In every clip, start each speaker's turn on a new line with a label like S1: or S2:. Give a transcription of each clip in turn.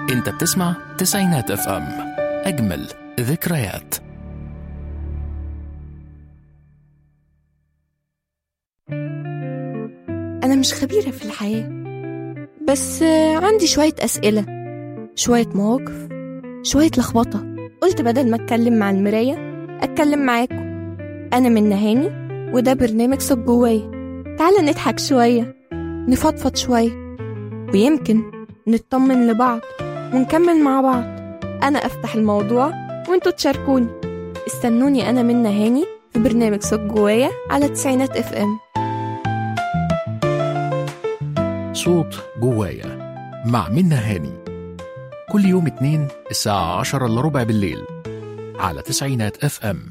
S1: انت بتسمع تسعينات اف ام اجمل ذكريات
S2: أنا مش خبيرة في الحياة بس آه، عندي شوية أسئلة شوية مواقف شوية لخبطة قلت بدل ما أتكلم مع المراية أتكلم معاكم أنا من نهاني وده برنامج صوت جوايا تعالى نضحك شوية نفضفض شوية ويمكن نطمن لبعض ونكمل مع بعض أنا أفتح الموضوع وانتوا تشاركوني استنوني أنا من نهاني في برنامج صوت جوايا على تسعينات اف ام
S1: صوت جوايا مع منى هاني كل يوم اتنين الساعة عشرة إلا ربع بالليل على تسعينات اف ام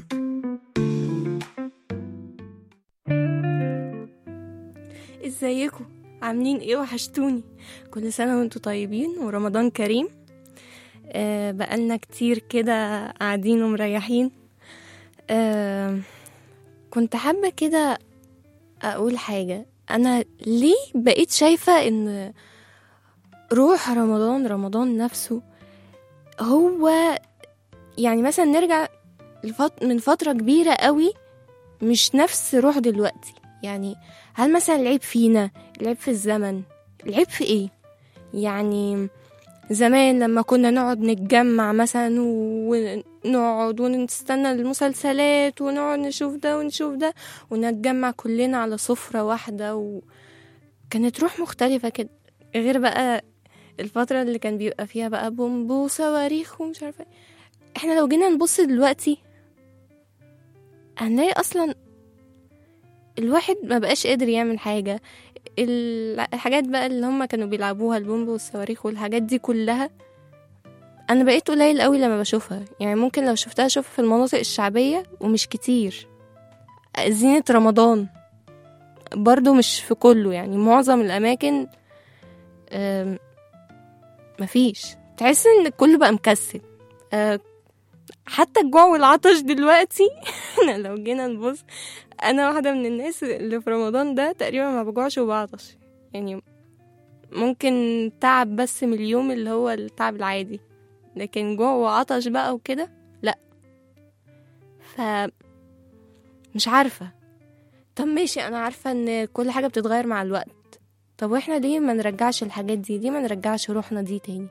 S2: ازيكم عاملين ايه وحشتوني كل سنة وانتوا طيبين ورمضان كريم آه بقالنا كتير كده قاعدين ومريحين آه كنت حابة كده أقول حاجة أنا ليه بقيت شايفة إن روح رمضان رمضان نفسه هو يعني مثلا نرجع لفت- من فترة كبيرة قوي مش نفس روح دلوقتي يعني هل مثلا العيب فينا العيب في الزمن العيب في ايه يعني زمان لما كنا نقعد نتجمع مثلا ونقعد ونستنى المسلسلات ونقعد نشوف ده ونشوف ده ونتجمع كلنا على سفرة واحدة وكانت روح مختلفة كده غير بقى الفترة اللي كان بيبقى فيها بقى بومب وصواريخ ومش عارفة إيه. احنا لو جينا نبص دلوقتي هنلاقي اصلا الواحد ما بقاش قادر يعمل حاجة ال- الحاجات بقى اللي هم كانوا بيلعبوها البومب والصواريخ والحاجات دي كلها انا بقيت قليل قوي لما بشوفها يعني ممكن لو شفتها اشوفها في المناطق الشعبية ومش كتير زينة رمضان برضو مش في كله يعني معظم الاماكن آم، مفيش تحس ان الكل بقى مكسل آه، حتى الجوع والعطش دلوقتي احنا لو جينا نبص انا واحده من الناس اللي في رمضان ده تقريبا ما بجوعش وبعطش يعني ممكن تعب بس من اليوم اللي هو التعب العادي لكن جوع وعطش بقى وكده لا ف مش عارفه طب ماشي انا عارفه ان كل حاجه بتتغير مع الوقت طب واحنا ليه ما نرجعش الحاجات دي ليه ما نرجعش روحنا دي تاني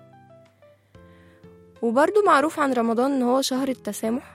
S2: وبرضو معروف عن رمضان ان هو شهر التسامح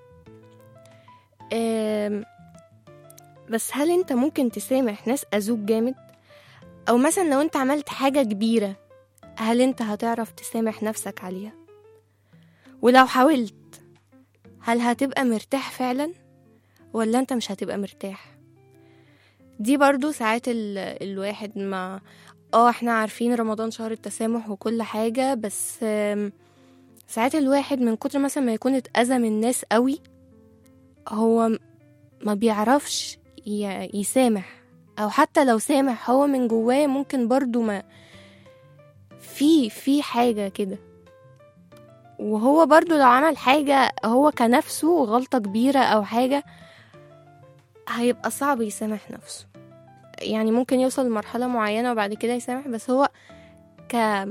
S2: آم، بس هل انت ممكن تسامح ناس اذوك جامد او مثلا لو انت عملت حاجة كبيرة هل انت هتعرف تسامح نفسك عليها ولو حاولت هل هتبقى مرتاح فعلا ولا انت مش هتبقى مرتاح دي برضو ساعات ال... الواحد ما اه احنا عارفين رمضان شهر التسامح وكل حاجة بس آم، ساعات الواحد من كتر مثلا ما يكون اتأذى من الناس قوي هو م- ما بيعرفش ي- يسامح او حتى لو سامح هو من جواه ممكن برضو ما في في حاجة كده وهو برضو لو عمل حاجة هو كنفسه غلطة كبيرة أو حاجة هيبقى صعب يسامح نفسه يعني ممكن يوصل لمرحلة معينة وبعد كده يسامح بس هو ك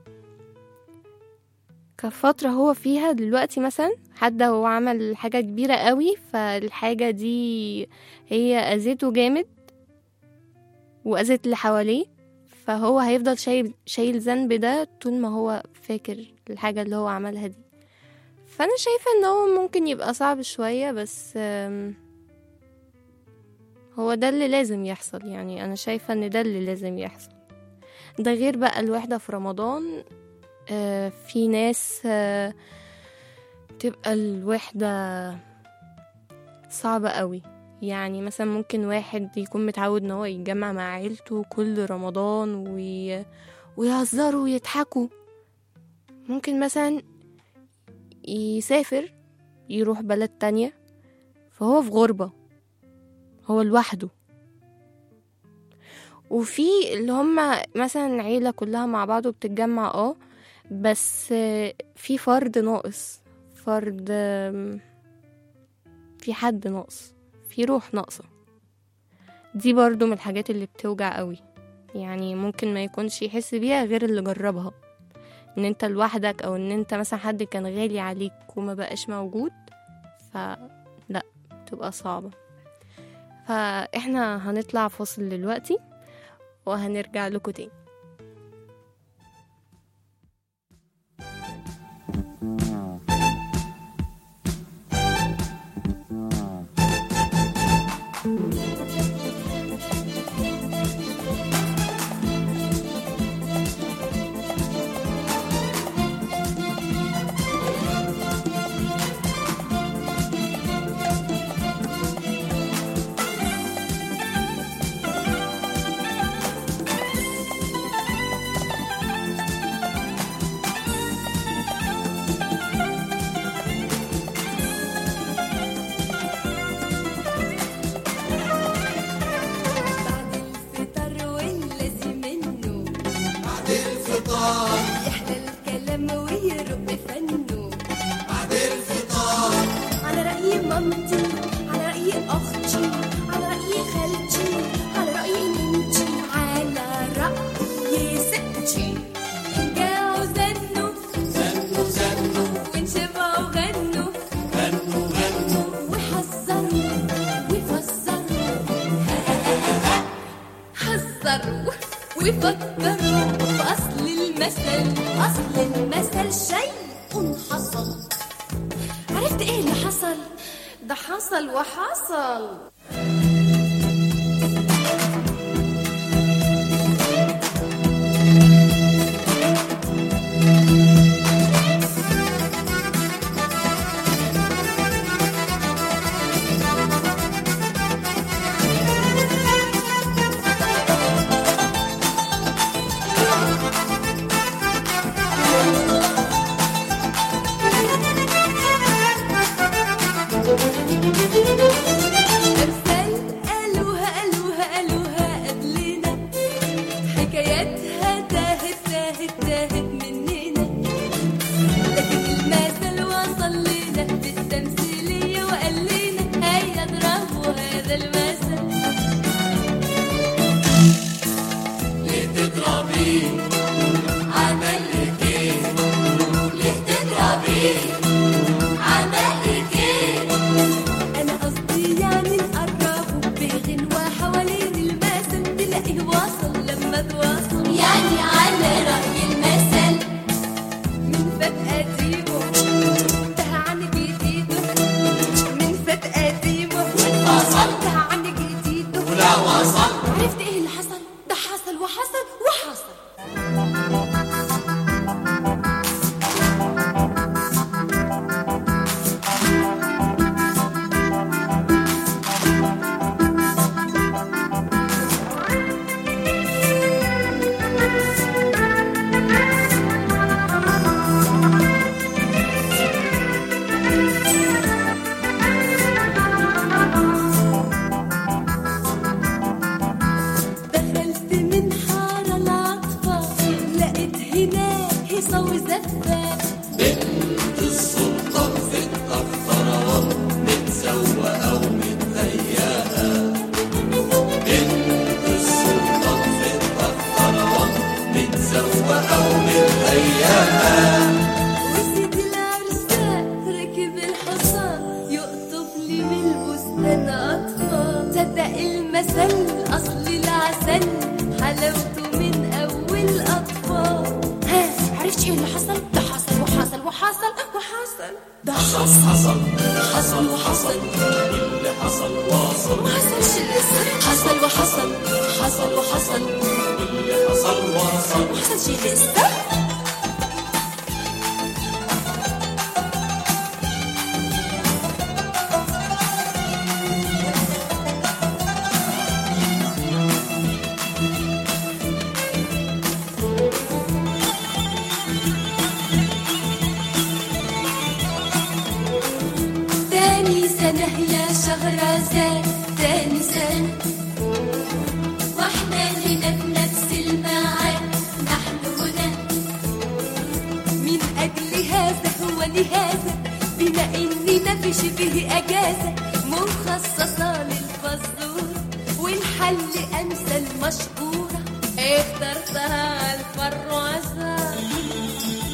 S2: كفترة هو فيها دلوقتي مثلا حد هو عمل حاجة كبيرة قوي فالحاجة دي هي أذيته جامد وأذت اللي حواليه فهو هيفضل شايل شايل ذنب ده طول ما هو فاكر الحاجة اللي هو عملها دي فأنا شايفة إن هو ممكن يبقى صعب شوية بس آم، هو ده اللي لازم يحصل يعني أنا شايفة إن ده اللي لازم يحصل ده غير بقى الوحدة في رمضان آه، في ناس آه، تبقى الوحدة صعبة قوي يعني مثلا ممكن واحد يكون متعود ان هو يتجمع مع عيلته كل رمضان وي... ويهزروا ويضحكوا ممكن مثلا يسافر يروح بلد تانية فهو في غربة هو لوحده وفي اللي هما مثلا عيلة كلها مع بعض وبتتجمع اه بس آه، في فرد ناقص فرد آم، في حد ناقص في روح ناقصة دي برضو من الحاجات اللي بتوجع قوي يعني ممكن ما يكونش يحس بيها غير اللي جربها ان انت لوحدك او ان انت مثلا حد كان غالي عليك وما بقاش موجود فلا تبقى صعبة فاحنا هنطلع فاصل دلوقتي وهنرجع لكم تاني
S3: بعد الفطار والذي منه بعد الفطار يحلى الكلام ويرق فنه بعد الفطار على رأي مامتي على رأي أختي على رأي خالتي على رأي ننتي على رأي ستي رجعوا زنوا زنوا زنوا وانشبعوا غنوا غنوا غنوا وحذروا وفسروا حذروا وفكروا بأصل المثل أصل المثل شيء حصل عرفت ايه اللي حصل؟ ده حصل وحصل أمثال قالوها قالوها قالوها قبلنا حكاياتها تاهت تاهت تاهت مننا لكن المثل وصل لنا بالتمثيلية وقال لنا هيا اضربوا هذا المثل ليه تضربيه عمل لك ايه ليه تضربيه عمل لك ايه انا قصدي يعني نقربه بغنوة حوالين المثل تلاقيه واصل لما تواصل يعني على رأي المثل من فات قديمه انتهى عن جديده من فات قديمه وانفصل انتهى عن جديده ولا وصل عرفت ايه اللي حصل ده حصل وحصل وحصل دخلت من حارة العطفة لقيت هناك هيصة وزفة بنت السلطان في الطرطرة متسوقة ومتهيئة بنت السلطان في الطرطرة متسوقة ومتهيئة وسيد العرسان ركب الحصان يقطف لي من البستان أطفال صدق المثل أصل العسل حلاوته من أول أطفال ها عرفت ايه اللي حصل؟ ده حصل وحصل وحصل وحصل ده حصل حصل حصل وحصل اللي حصل واصل ما حصلش لسه حصل وحصل حصل وحصل اللي حصل واصل ما حصلش لسه تاني سنة يا شهرزاد تاني سنة واحنا هنا في نفس الميعاد نحن هنا من أجل هذا هو لهذا بما إننا في شبه أجازة مخصصة للفزورة والحل أمثل مشهورة اخترتها الفرازة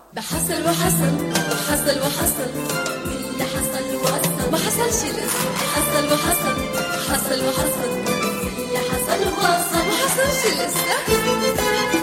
S3: ده حصل وحصل حصل وحصل واللي حصل وصل ما حصلش لسه حصل وحصل حصل وحصل واللي حصل وصل ما حصلش لسه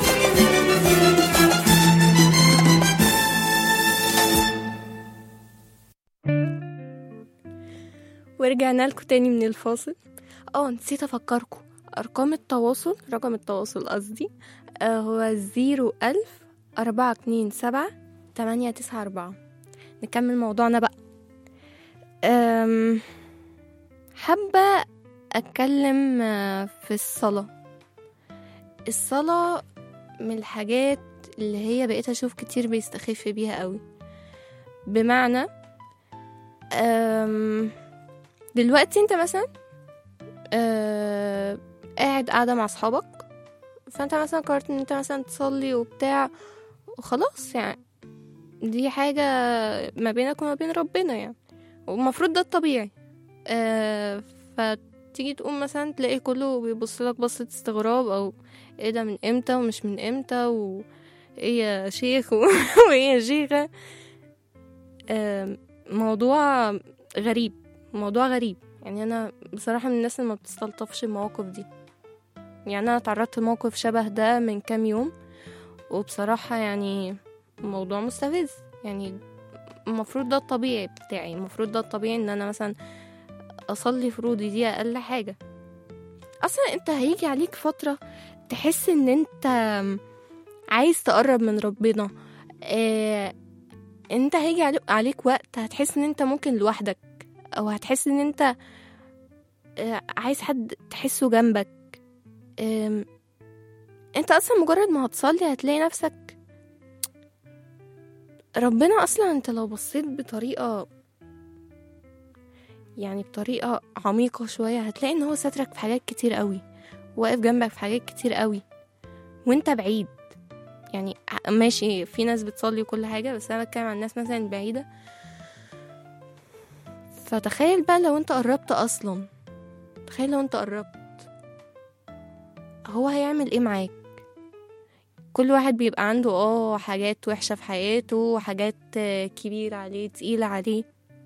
S2: ورجعنا لكم تاني من الفاصل اه نسيت افكركم ارقام التواصل رقم التواصل قصدي آه هو زيرو الف اربعة اتنين سبعة تمانية تسعة اربعة نكمل موضوعنا بقى أم، حابة اتكلم آه، في الصلاة الصلاة من الحاجات اللي هي بقيت اشوف كتير بيستخف بيها قوي بمعنى أم دلوقتي انت مثلا آه قاعد قاعدة مع اصحابك فانت مثلا قررت ان انت مثلا تصلي وبتاع وخلاص يعني دي حاجة ما بينك وما بين ربنا يعني والمفروض ده الطبيعي آه فتيجي تقوم مثلا تلاقي كله بيبص لك بصة استغراب او ايه ده من امتى ومش من امتى و ايه يا شيخ و- وايه يا شيخة آه موضوع غريب موضوع غريب يعني انا بصراحه من الناس اللي ما بتستلطفش المواقف دي يعني انا اتعرضت لموقف شبه ده من كام يوم وبصراحه يعني موضوع مستفز يعني المفروض ده الطبيعي بتاعي المفروض ده الطبيعي ان انا مثلا اصلي فروضي دي اقل حاجه اصلا انت هيجي عليك فتره تحس ان انت عايز تقرب من ربنا آه انت هيجي عليك, عليك وقت هتحس ان انت ممكن لوحدك او هتحس ان انت آه، عايز حد تحسه جنبك آم، انت اصلا مجرد ما هتصلي هتلاقي نفسك ربنا اصلا انت لو بصيت بطريقة يعني بطريقة عميقة شوية هتلاقي ان هو ساترك في حاجات كتير قوي واقف جنبك في حاجات كتير قوي وانت بعيد يعني ع- ماشي في ناس بتصلي وكل حاجة بس انا بتكلم عن الناس مثلا البعيدة فتخيل بقى لو انت قربت اصلا تخيل لو انت قربت هو هيعمل ايه معاك كل واحد بيبقى عنده اه حاجات وحشة في حياته وحاجات آه، كبيرة عليه تقيلة عليه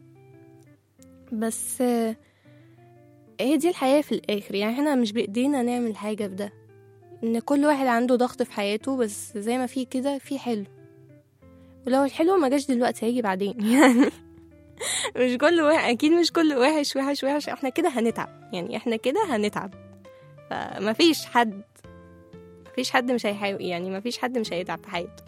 S2: بس آه، هي دي الحياة في الآخر يعني احنا مش بإيدينا نعمل حاجة في ده ان كل واحد عنده ضغط في حياته بس زي ما في كده في حلو ولو الحلو ما جاش دلوقتي هيجي بعدين يعني مش كل واحد اكيد مش كل وحش وحش وحش احنا كده هنتعب يعني احنا كده هنتعب فمفيش حد مفيش حد مش هيحاول يعني مفيش حد مش هيتعب في حياته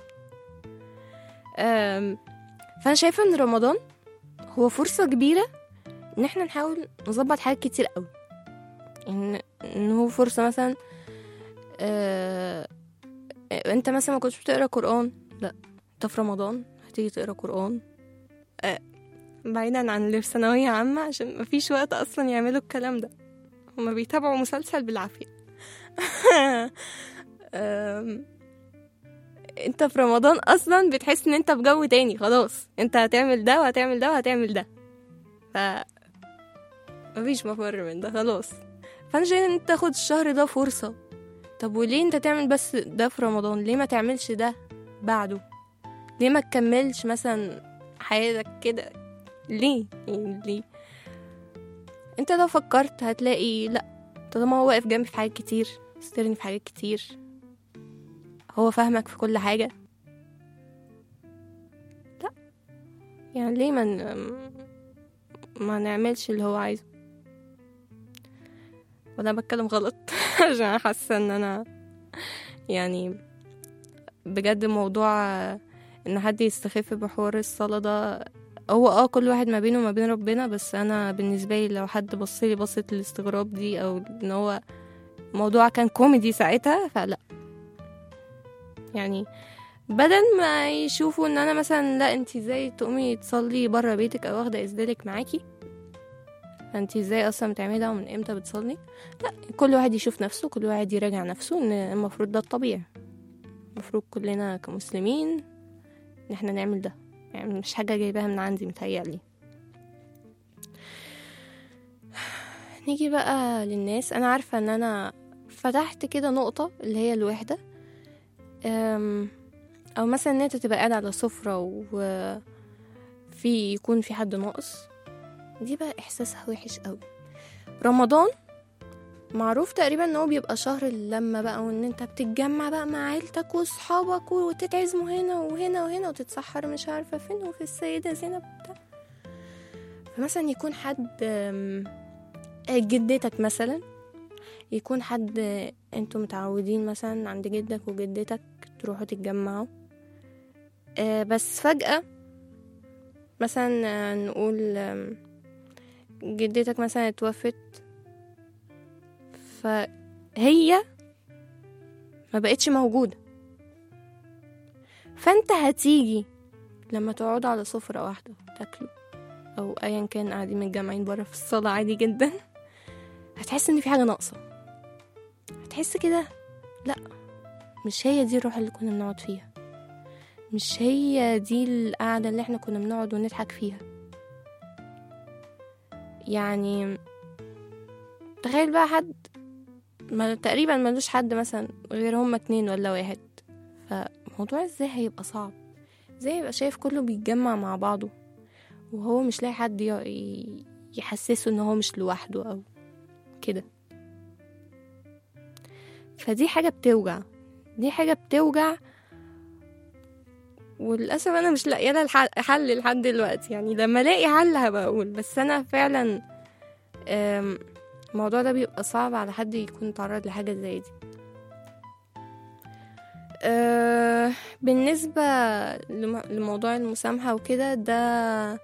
S2: أم، فانا شايفه ان رمضان هو فرصه كبيره ان احنا نحاول نظبط حاجات كتير قوي ان ان هو فرصه مثلا آه، انت مثلا ما كنتش بتقرا قران لا انت في رمضان هتيجي تقرا قران آه، بعيدا عن اللي في ثانوية عامة عشان مفيش وقت أصلا يعملوا الكلام ده هما بيتابعوا مسلسل بالعافية أم، انت في رمضان اصلا بتحس ان انت في جو تاني خلاص انت هتعمل ده وهتعمل ده وهتعمل ده ف مفيش مفر من ده خلاص فانا شايفه ان انت تاخد الشهر ده فرصة طب وليه انت تعمل بس ده في رمضان ليه ما تعملش ده بعده ليه ما تكملش مثلا حياتك كده ليه يعني ليه انت لو فكرت هتلاقي لا طالما هو واقف جنبي في حاجات كتير استرني في حاجات كتير هو فاهمك في كل حاجة لا يعني ليه ما ن- ما نعملش اللي هو عايزه ولا بتكلم غلط عشان أنا حاسة ان انا يعني بجد موضوع ان حد يستخف بحوار الصلاة ده هو اه كل واحد ما بينه وما بين ربنا بس انا بالنسبة لي لو حد بصلي بصة الاستغراب دي او ان هو موضوع كان كوميدي ساعتها فلا يعني بدل ما يشوفوا ان انا مثلا لا انتي ازاي تقومي تصلي بره بيتك او واخده اسدالك معاكي فانتي ازاي اصلا بتعملي ده ومن امتى بتصلي لا كل واحد يشوف نفسه كل واحد يراجع نفسه ان المفروض ده الطبيعي المفروض كلنا كمسلمين ان احنا نعمل ده يعني مش حاجه جايباها من عندي متهيألي نيجي بقى للناس انا عارفه ان انا فتحت كده نقطه اللي هي الوحده أم، او مثلا ان انت تبقى قاعد على سفرة وفي يكون في حد ناقص دي بقى احساسها وحش قوي رمضان معروف تقريبا ان هو بيبقى شهر اللمة بقى وان انت بتتجمع بقى مع عيلتك واصحابك وتتعزموا هنا وهنا وهنا وتتسحر مش عارفة فين وفي السيدة زينب بتاع فمثلا يكون حد آم، آه، جدتك مثلا يكون حد آه، انتوا متعودين مثلا عند جدك وجدتك تروحوا تتجمعوا آه، بس فجأة مثلا آه، نقول آم، جدتك مثلا اتوفت فهي ما بقتش موجودة فانت هتيجي لما تقعدوا على سفرة واحدة تاكلوا او ايا كان قاعدين متجمعين بره في الصالة عادي جدا هتحس ان في حاجة ناقصة هتحس كده لا مش هي دي الروح اللي كنا بنقعد فيها مش هي دي القعدة اللي احنا كنا بنقعد ونضحك فيها يعني تخيل بقى حد ما تقريبا ملوش حد مثلا غير هما اتنين ولا واحد فموضوع ازاي هيبقى صعب ازاي يبقى شايف كله بيتجمع مع بعضه وهو مش لاقي حد ي- ي- يحسسه ان هو مش لوحده او كده فدي حاجة بتوجع دي حاجة بتوجع وللأسف أنا مش لاقية لها الح- حل لحد دلوقتي يعني لما ألاقي حل هبقى أقول بس أنا فعلا أم، الموضوع ده بيبقى صعب على حد يكون اتعرض لحاجة زي دي أه بالنسبة لم- لموضوع المسامحة وكده ده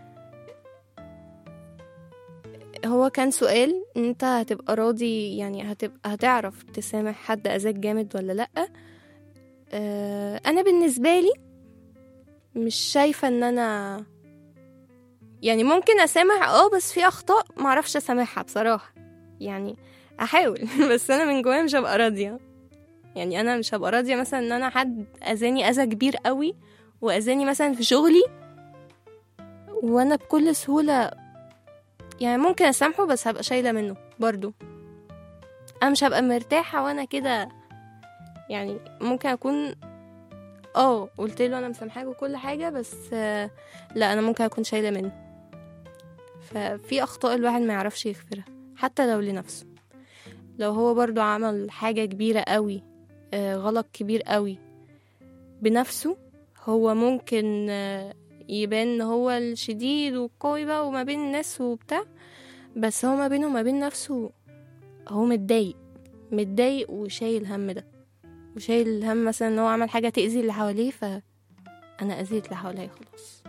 S2: هو كان سؤال ان انت هتبقى راضي يعني هتبقى هتعرف تسامح حد اذاك جامد ولا لا أه انا بالنسبة لي مش شايفة ان انا يعني ممكن اسامح اه بس في اخطاء معرفش اسامحها بصراحة يعني احاول بس انا من جوايا مش هبقى راضية يعني انا مش هبقى راضية مثلا ان انا حد اذاني اذى كبير قوي واذاني مثلا في شغلي وانا بكل سهولة يعني ممكن اسامحه بس هبقى شايلة منه برضو انا مش هبقى مرتاحة وانا كده يعني ممكن اكون اه قلت له انا مسامحاك وكل حاجة بس آه، لا انا ممكن اكون شايلة منه ففي اخطاء الواحد ما يعرفش يغفرها حتى لو لنفسه لو هو برضو عمل حاجة كبيرة قوي آه، غلط كبير قوي بنفسه هو ممكن آه، يبان ان هو الشديد والقوي بقى وما بين الناس وبتاع بس هو ما بينه وما بين نفسه هو متضايق متضايق وشايل هم ده وشايل هم مثلا ان هو عمل حاجة تأذي اللي حواليه فأنا أذيت اللي حواليا خلاص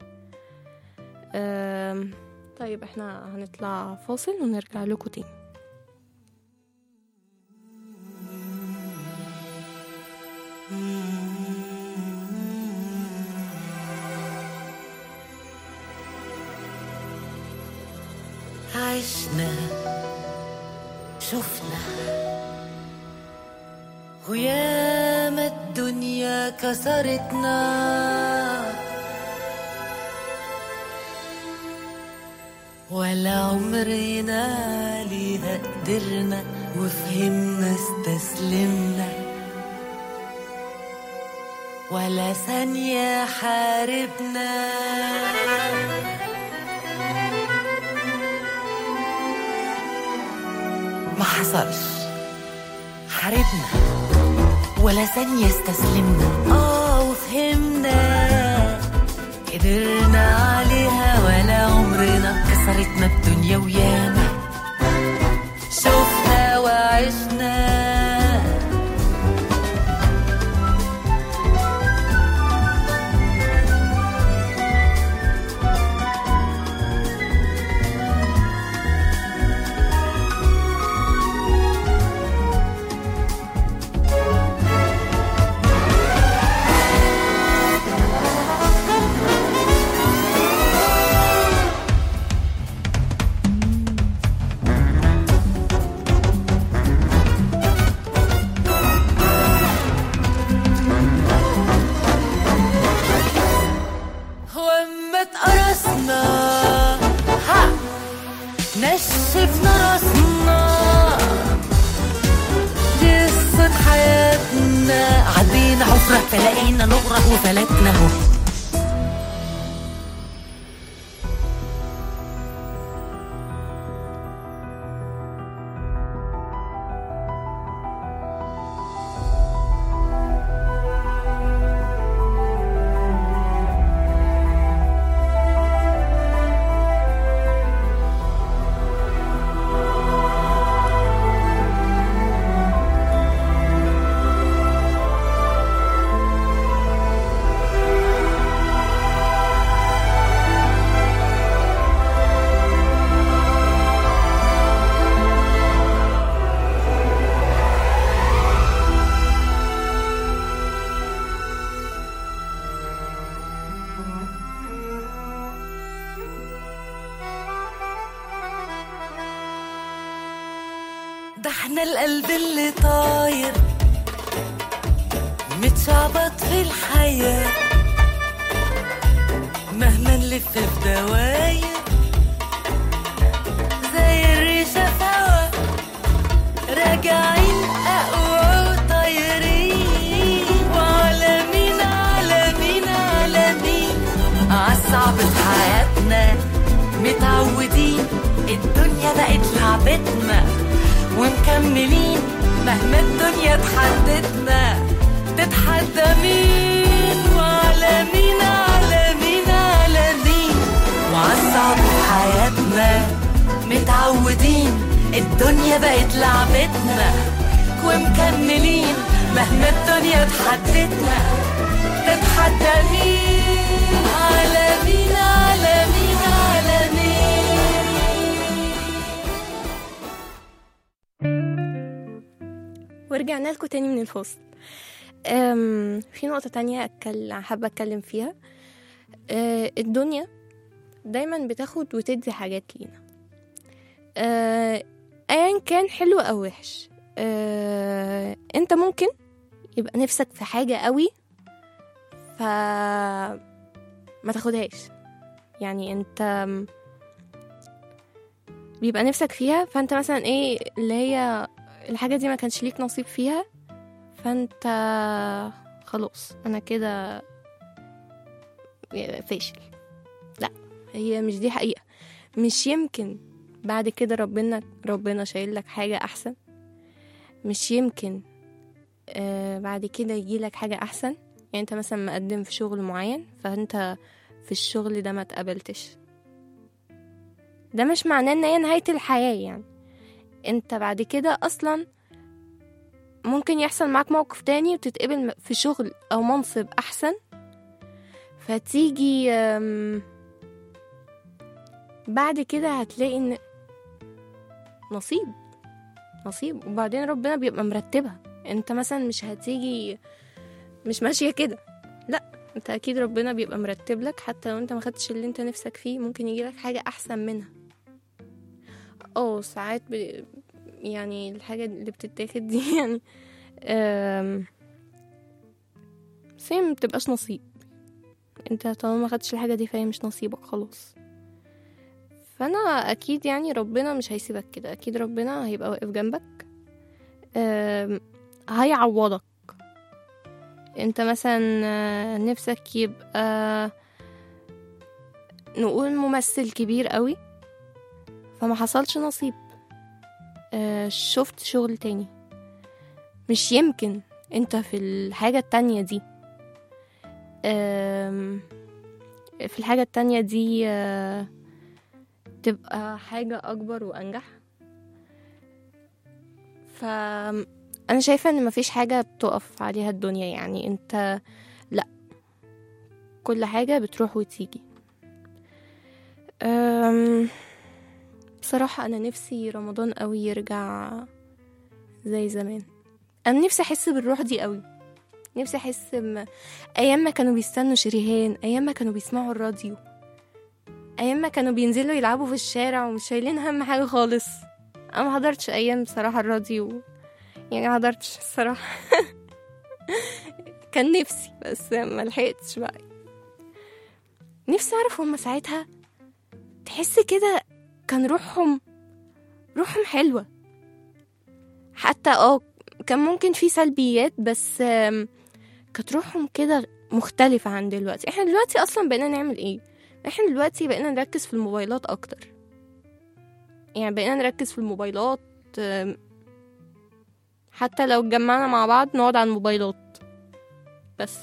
S2: أم، طيب احنا هنطلع فاصل ونرجع لكم تاني
S4: عشنا شفنا وياما الدنيا كسرتنا ولا عمرنا ليها قدرنا وفهمنا استسلمنا ولا ثانية حاربنا ما حصلش حاربنا ولا ثانية استسلمنا اه وفهمنا قدرنا عليها ولا عمرنا كسرتنا الدنيا وياما شفنا وعشنا عدينا حفرة فلقينا نغرق وفلتنا اهو ده احنا القلب اللي طاير متشعبط في الحياة مهما نلف في دواير زي الريشة سوا راجعين أقوى وطايرين وعالمين عالمين عالمين عالصعب في حياتنا متعودين الدنيا بقت لعبتنا ومكملين مهما الدنيا تحدتنا تتحدى مين وعلى مين على مين على مين وعالصعب في حياتنا متعودين الدنيا بقت لعبتنا ومكملين مهما الدنيا تحدتنا تتحدى مين على مين على مين على مين
S2: ورجعنا لكم تاني من الفاصل أم، في نقطة تانية أتكل- حابة أتكلم فيها أه، الدنيا دايما بتاخد وتدي حاجات لينا أه، أيا كان حلو أو وحش أه، أنت ممكن يبقى نفسك في حاجة قوي ف ما تاخدهاش يعني انت م- بيبقى نفسك فيها فانت مثلا ايه اللي هي الحاجة دي ما كانش ليك نصيب فيها فانت خلاص انا كده فاشل لا هي مش دي حقيقة مش يمكن بعد كده ربنا ربنا شايل لك حاجة احسن مش يمكن آه بعد كده يجي لك حاجة احسن يعني انت مثلا مقدم في شغل معين فانت في الشغل ده ما تقبلتش ده مش معناه ان هي نهاية الحياة يعني انت بعد كده اصلا ممكن يحصل معاك موقف تاني وتتقبل في شغل او منصب احسن فتيجي أم، بعد كده هتلاقي ان نصيب نصيب وبعدين ربنا بيبقى مرتبها انت مثلا مش هتيجي مش ماشية كده لا انت اكيد ربنا بيبقى مرتب لك حتى لو انت ما خدتش اللي انت نفسك فيه ممكن يجي لك حاجة احسن منها اه ساعات ب... يعني الحاجة اللي بتتاخد دي يعني أم... بس هي مبتبقاش نصيب انت طالما ما خدتش الحاجة دي فهي مش نصيبك خلاص فانا اكيد يعني ربنا مش هيسيبك كده اكيد ربنا هيبقى واقف جنبك أم... هيعوضك انت مثلا آه، نفسك يبقى نقول ممثل كبير قوي فما حصلش نصيب آه، شفت شغل تاني مش يمكن انت في الحاجة التانية دي آم، في الحاجة التانية دي آه، تبقى حاجة أكبر وأنجح فأنا شايفة إن مفيش حاجة بتقف عليها الدنيا يعني انت لأ كل حاجة بتروح وتيجي أم، بصراحة أنا نفسي رمضان قوي يرجع زي زمان أنا نفسي أحس بالروح دي قوي نفسي أحس ب... أيام ما كانوا بيستنوا شريهان أيام ما كانوا بيسمعوا الراديو أيام ما كانوا بينزلوا يلعبوا في الشارع ومش شايلين هم حاجة خالص أنا ما حضرتش أيام بصراحة الراديو يعني ما حضرتش الصراحة كان نفسي بس ما لحقتش بقى نفسي أعرف هما ساعتها تحس كده كان روحهم روحهم حلوة حتى اه كان ممكن في سلبيات بس آم، كانت روحهم كده مختلفة عن دلوقتي احنا دلوقتي اصلا بقينا نعمل ايه احنا دلوقتي بقينا نركز في الموبايلات اكتر يعني بقينا نركز في الموبايلات أم، حتى لو اتجمعنا مع بعض نقعد على الموبايلات بس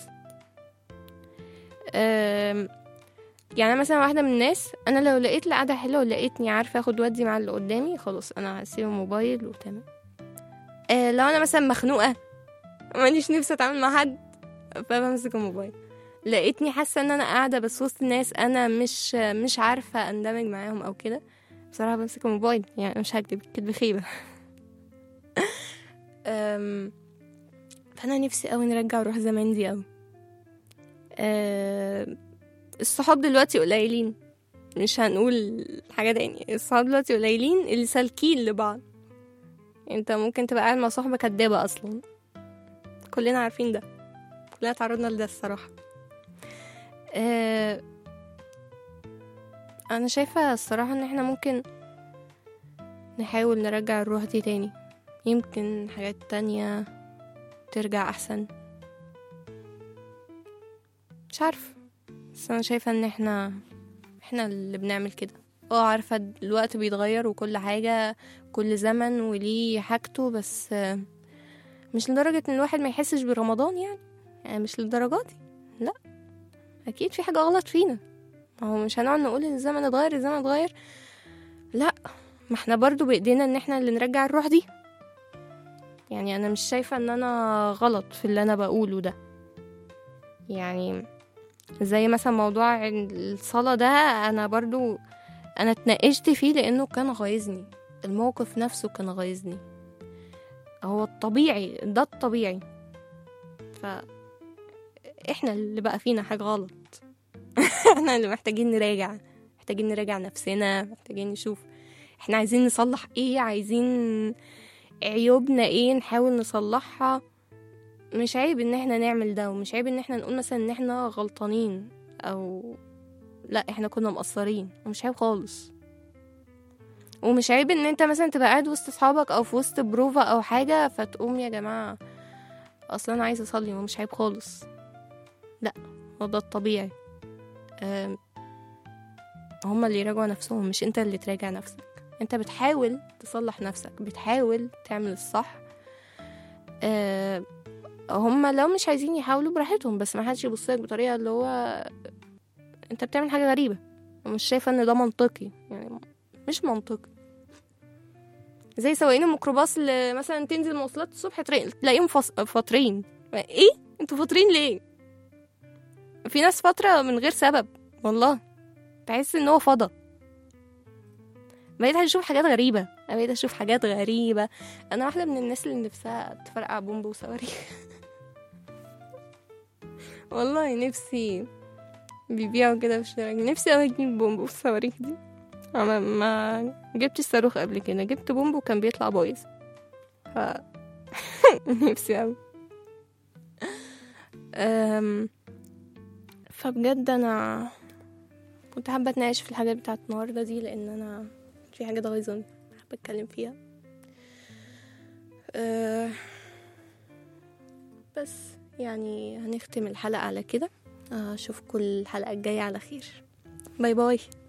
S2: أم، يعني أنا مثلا واحدة من الناس أنا لو لقيت القعدة حلوة ولقيتني عارفة أخد ودي مع اللي قدامي خلاص أنا هسيب الموبايل وتمام أه لو أنا مثلا مخنوقة ماليش نفسي أتعامل مع حد فبمسك الموبايل لقيتني حاسة إن أنا قاعدة بس وسط ناس أنا مش مش عارفة أندمج معاهم أو كده بصراحة بمسك الموبايل يعني مش هكدب كدب خيبة أم، فأنا نفسي أوي نرجع روح زمان دي أوي أه، الصحاب دلوقتي قليلين مش هنقول حاجة تانية الصحاب دلوقتي قليلين اللي سالكين لبعض انت ممكن تبقى قاعد مع صاحبة كدابة أصلا كلنا عارفين ده كلنا تعرضنا لده الصراحة أه أنا شايفة الصراحة إن احنا ممكن نحاول نرجع الروح دي تاني يمكن حاجات تانية ترجع أحسن مش عارفة بس أنا شايفة إن احنا احنا اللي بنعمل كده اه عارفة الوقت بيتغير وكل حاجة كل زمن وليه حاجته بس آه، مش لدرجة إن الواحد ما يحسش برمضان يعني يعني مش للدرجة دي لا أكيد في حاجة غلط فينا ما هو مش هنقعد نقول إن الزمن اتغير الزمن اتغير لا ما احنا برضو بإيدينا إن احنا اللي نرجع الروح دي يعني أنا مش شايفة إن أنا غلط في اللي أنا بقوله ده يعني زي مثلا موضوع الصلاة ده أنا برضو أنا اتناقشت فيه لأنه كان غايزني الموقف نفسه كان غايزني هو الطبيعي ده الطبيعي ف احنا اللي بقى فينا حاجة غلط احنا اللي محتاجين نراجع محتاجين نراجع نفسنا محتاجين نشوف احنا عايزين نصلح ايه عايزين عيوبنا ايه نحاول نصلحها مش عيب ان احنا نعمل ده ومش عيب ان احنا نقول مثلا ان احنا غلطانين او لا احنا كنا مقصرين ومش عيب خالص ومش عيب ان انت مثلا تبقى قاعد وسط اصحابك او في وسط بروفا او حاجه فتقوم يا جماعه اصلا انا عايزه اصلي ومش عيب خالص لا هو ده الطبيعي أم، هما اللي يراجعوا نفسهم مش انت اللي تراجع نفسك انت بتحاول تصلح نفسك بتحاول تعمل الصح أه، هما لو مش عايزين يحاولوا براحتهم بس ما حدش يبصلك بطريقه اللي هو انت بتعمل حاجه غريبه ومش شايفه ان ده منطقي يعني مش منطقي زي سواقين الميكروباص اللي مثلا تنزل مواصلات الصبح تلاقي- تلاقيهم فص- فاطرين ايه انتوا فاطرين ليه في ناس فترة من غير سبب والله تحس ان هو فضى بقيت اشوف حاجات غريبة أنا بقيت اشوف حاجات غريبة انا واحدة من الناس اللي نفسها تفرقع بومب وصواريخ والله نفسي بيبيعوا كده في الشارع نفسي اوي اجيب بومب والصواريخ دي أنا ما جبتش صاروخ قبل كده جبت بومب وكان بيطلع بايظ ف نفسي اوي أم... فبجد انا كنت حابه اتناقش في الحاجات بتاعت النهارده دي لان انا في حاجات غيظاني حابه اتكلم فيها أه... بس يعني هنختم الحلقه على كده اشوفكم الحلقه الجايه على خير باي باي